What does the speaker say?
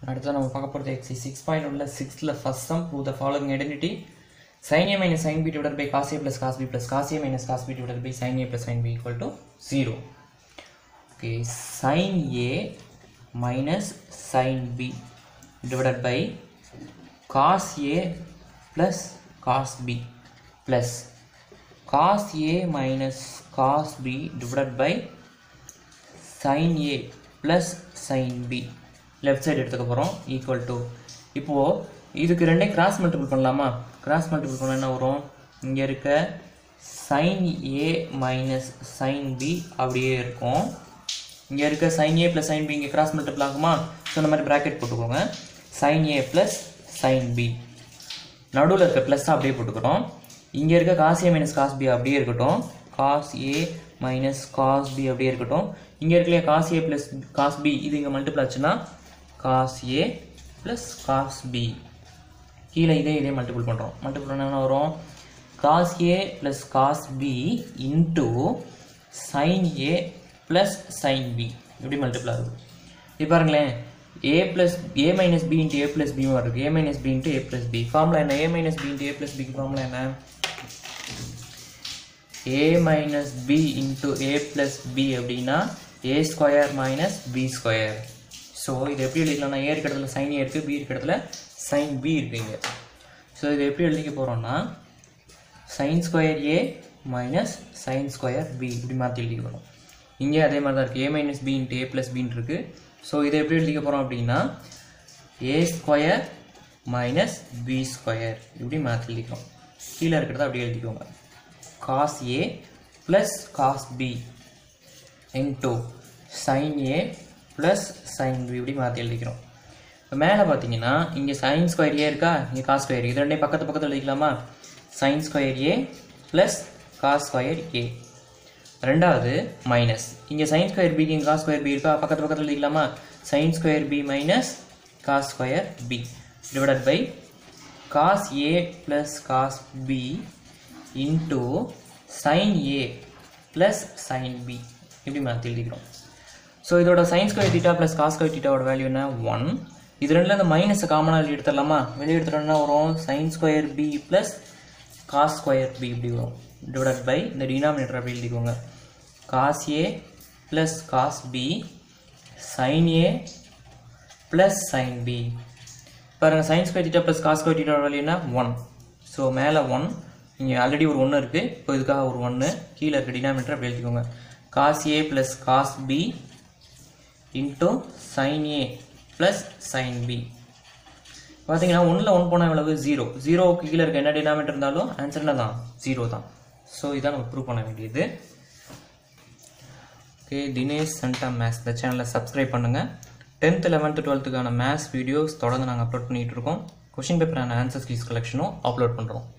அடுத்து நம்ம பார்க்க போகிறது எக்ஸி சிக்ஸ் பாயிண்ட் உள்ள சிக்ஸ்த்தில் first sum prove the following identity sin a minus sin b divided by cos a plus cos b plus cos a minus cos b divided by sin a plus sin b equal to 0. Okay, sin a minus sin b divided by cos a plus cos b plus cos a minus cos b divided by sin a plus sin b left side எடுத்துக்க போகிறோம் equal to இப்போது இதுக்கு ரெண்டையும் cross multiple பண்ணலாமா cross multiple பண்ண என்ன வரும் இங்கே இருக்க sin a minus sin b அப்படியே இருக்கும் இங்கே இருக்க sin a plus sin b இங்கே கிராஸ் மல்டிபிள் ஆகுமா ஸோ இந்த மாதிரி ப்ராக்கெட் போட்டுக்கோங்க sin a plus sin b நடுவில் இருக்க ப்ளஸ் அப்படியே போட்டுக்கிறோம் இங்கே இருக்க cos A minus cos B அப்படியே இருக்கட்டும் cos A minus cos B அப்படியே இருக்கட்டும் இங்கே இருக்கலையே cos A plus cos B இது இங்கே மல்டிபிள் ஆச்சுன்னா cos A plus cos B கீழே இதே இதே மல்டிபிள் பண்ணுறோம் மல்டிபிள் பண்ண என்ன வரும் cos A plus cos B into sine A plus sine B இப்படி மல்டிபிள் ஆகுது இப்போ பாருங்களேன் A plus A minus B into A plus பியும் இருக்குது A minus B into A plus B formula என்ன A minus B into A plus பிக்கு formula என்ன A minus B into A plus B அப்படின்னா A square minus B square so இது எப்படி எழுதிக்கலாம்னா ஏ இருக்க இடத்துல சைன் ஏ இருக்குது பி இருக்க இடத்துல சைன் பி இருக்குங்க ஸோ இது எப்படி எழுதிக்க போகிறோம்னா sine square A minus sine square B இப்படி மாற்றி எழுதிக்க போகிறோம் இங்கே அதே மாதிரி தான் இருக்குது A minus B into A plus பின்னு இருக்குது ஸோ இதை எப்படி எழுதிக்க போகிறோம் அப்படின்னா A square minus B square இப்படி மாற்றி எழுதிக்கிறோம் கீழே இருக்கிறத அப்படியே எழுதிக்கோங்க cos A plus cos B into sine A plus sine B இப்படி மாற்றி எழுதிக்கிறோம் இப்போ மேலே பார்த்தீங்கன்னா இங்கே சைன் ஸ்கொயர் ஏ இருக்கா இங்கே காஸ் ஸ்கொயர் இது ரெண்டையும் பக்கத்து பக்கத்தில் எழுதிக்கலாமா sine square A plus cos square A ரெண்டாவது மைனஸ் இங்கே சைன் ஸ்கொயர் பிக்கு இங்கே காஸ் ஸ்கொயர் பி இருக்கா பக்கத்து பக்கத்தில் எழுதிக்கலாமா sine square B minus cos square B divided by cos A plus cos B into sine A plus sine B இப்படி மாற்றி எழுதிக்கிறோம் ஸோ இதோட sine square theta plus cos square தீட்டாவோட வேல்யூ என்ன ஒன் இது ரெண்டில் இந்த மைனஸை காமனாக வெளியே எடுத்துடலாமா வெளியே எடுத்துட்டோம்னா வரும் sine square B plus cos square B இப்படி வரும் டிவைடட் பை இந்த டினாமினேட்டர் அப்படி எழுதிக்கோங்க cos A plus cos B sine A plus sine B பாருங்க sine square theta plus cos square தீட்டாவோட வேல்யூனா ஒன் ஸோ மேலே ஒன் இங்கே ஆல்ரெடி ஒரு ஒன்று இருக்குது இப்போ இதுக்காக ஒரு ஒன்று கீழே இருக்க டினாமினேட்டர் அப்படி எழுதிக்கோங்க cos A plus cos B into sine A plus sine B பார்த்தீங்கன்னா ஒன்றில் ஒன் போனால் எவ்வளவு ஜீரோ ஜீரோவுக்கு கீழே இருக்க என்ன டினாமினேட்டர் இருந்தாலும் ஆன்சர் என்ன தான் ஜீரோ தான் ஸோ இதான் நம்ம ப்ரூவ் பண்ண வேண்டியது ஓகே தினேஷ் சென்டா மேத்ஸ் இந்த சேனலை சப்ஸ்கிரைப் பண்ணுங்கள் டென்த் லெவன்த்து டுவெல்த்துக்கான மேத்ஸ் வீடியோஸ் தொடர்ந்து நாங்கள் அப்லோட் பண்ணிகிட்டு இருக்கோம் கொஷின் பேப்பரான ஆன்சர் கீஸ் கலெக்ஷனும் அப்லோட் பண்ணுறோம்